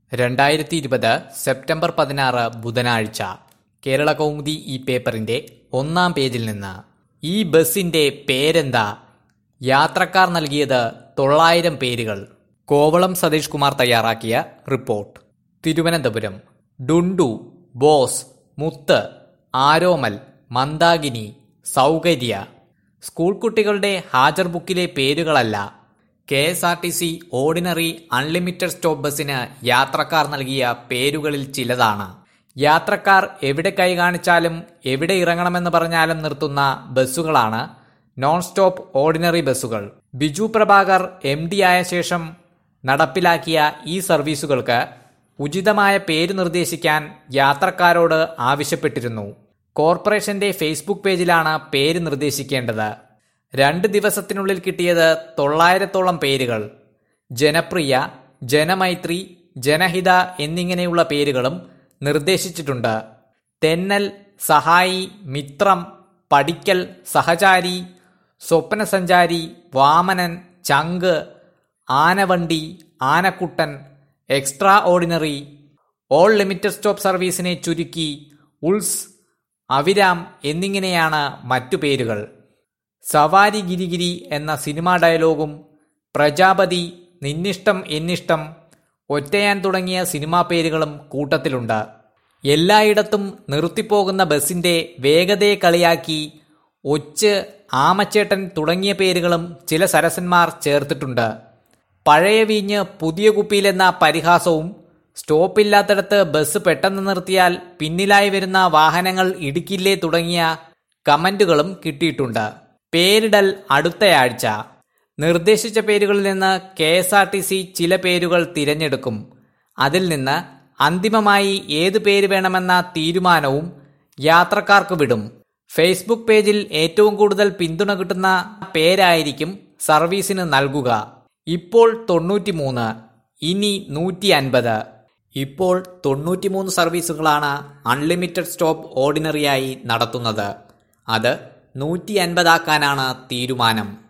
രണ്ടായിരത്തി ഇരുപത് സെപ്റ്റംബർ പതിനാറ് ബുധനാഴ്ച കേരള കൗമുദി ഈ പേപ്പറിന്റെ ഒന്നാം പേജിൽ നിന്ന് ഈ ബസിന്റെ പേരെന്താ യാത്രക്കാർ നൽകിയത് തൊള്ളായിരം പേരുകൾ കോവളം സതീഷ് കുമാർ തയ്യാറാക്കിയ റിപ്പോർട്ട് തിരുവനന്തപുരം ഡുണ്ടു ബോസ് മുത്ത് ആരോമൽ മന്ദാകിനി സൗകര്യ സ്കൂൾ കുട്ടികളുടെ ഹാജർ ബുക്കിലെ പേരുകളല്ല K S R T C ordinary unlimited stop ബസ്സിന് യാത്രക്കാർ നൽകിയ പേരുകളിൽ ചിലതാണ് യാത്രക്കാർ എവിടെ കൈ കാണിച്ചാലും എവിടെ ഇറങ്ങണമെന്ന് പറഞ്ഞാലും നിർത്തുന്ന ബസ്സുകളാണ് നോൺ സ്റ്റോപ്പ് ഓർഡിനറി ബസ്സുകൾ ബിജു പ്രഭാകർ എം ഡി ആയ ശേഷം നടപ്പിലാക്കിയ ഈ സർവീസുകൾക്ക് ഉചിതമായ പേര് നിർദ്ദേശിക്കാൻ യാത്രക്കാരോട് ആവശ്യപ്പെട്ടിരുന്നു കോർപ്പറേഷന്റെ ഫേസ്ബുക്ക് പേജിലാണ് പേര് നിർദ്ദേശിക്കേണ്ടത് രണ്ട് ദിവസത്തിനുള്ളിൽ കിട്ടിയത് തൊള്ളായിരത്തോളം പേരുകൾ ജനപ്രിയ ജനമൈത്രി ജനഹിത എന്നിങ്ങനെയുള്ള പേരുകളും നിർദ്ദേശിച്ചിട്ടുണ്ട് തെന്നൽ സഹായി മിത്രം പടിക്കൽ സഹചാരി സ്വപ്നസഞ്ചാരി വാമനൻ ചങ്ക് ആനവണ്ടി ആനക്കുട്ടൻ extra ordinary all limited stop സർവീസിനെ ചുരുക്കി ഉൾസ് അവിരാം എന്നിങ്ങനെയാണ് മറ്റു പേരുകൾ സവാരി ഗിരിഗിരി എന്ന സിനിമാ ഡയലോഗും പ്രജാപതി നിന്നിഷ്ടം എന്നിഷ്ടം ഒറ്റയാൻ തുടങ്ങിയ സിനിമാ പേരുകളും കൂട്ടത്തിലുണ്ട് എല്ലായിടത്തും നിർത്തിപ്പോകുന്ന ബസിന്റെ വേഗതയെ കളിയാക്കി ഒച്ച് ആമച്ചേട്ടൻ തുടങ്ങിയ പേരുകളും ചില സരസന്മാർ ചേർത്തിട്ടുണ്ട് പഴയ വീഞ്ഞ് പുതിയ കുപ്പിയിലെന്ന പരിഹാസവും സ്റ്റോപ്പില്ലാത്തിടത്ത് ബസ് പെട്ടെന്ന് നിർത്തിയാൽ പിന്നിലായി വരുന്ന വാഹനങ്ങൾ ഇടുക്കില്ലേ തുടങ്ങിയ കമന്റുകളും കിട്ടിയിട്ടുണ്ട് പേരിടൽ അടുത്തയാഴ്ച നിർദ്ദേശിച്ച പേരുകളിൽ നിന്ന് K S R T C ചില പേരുകൾ തിരഞ്ഞെടുക്കും അതിൽ നിന്ന് അന്തിമമായി ഏത് പേര് വേണമെന്ന തീരുമാനവും യാത്രക്കാർക്ക് വിടും ഫേസ്ബുക്ക് പേജിൽ ഏറ്റവും കൂടുതൽ പിന്തുണ കിട്ടുന്ന പേരായിരിക്കും സർവീസിന് നൽകുക ഇപ്പോൾ തൊണ്ണൂറ്റിമൂന്ന് ഇനി നൂറ്റി അൻപത് ഇപ്പോൾ തൊണ്ണൂറ്റിമൂന്ന് സർവീസുകളാണ് അൺലിമിറ്റഡ് സ്റ്റോപ്പ് ഓർഡിനറിയായി നടത്തുന്നത് അത് നൂറ്റി അൻപതാക്കാനാണ് തീരുമാനം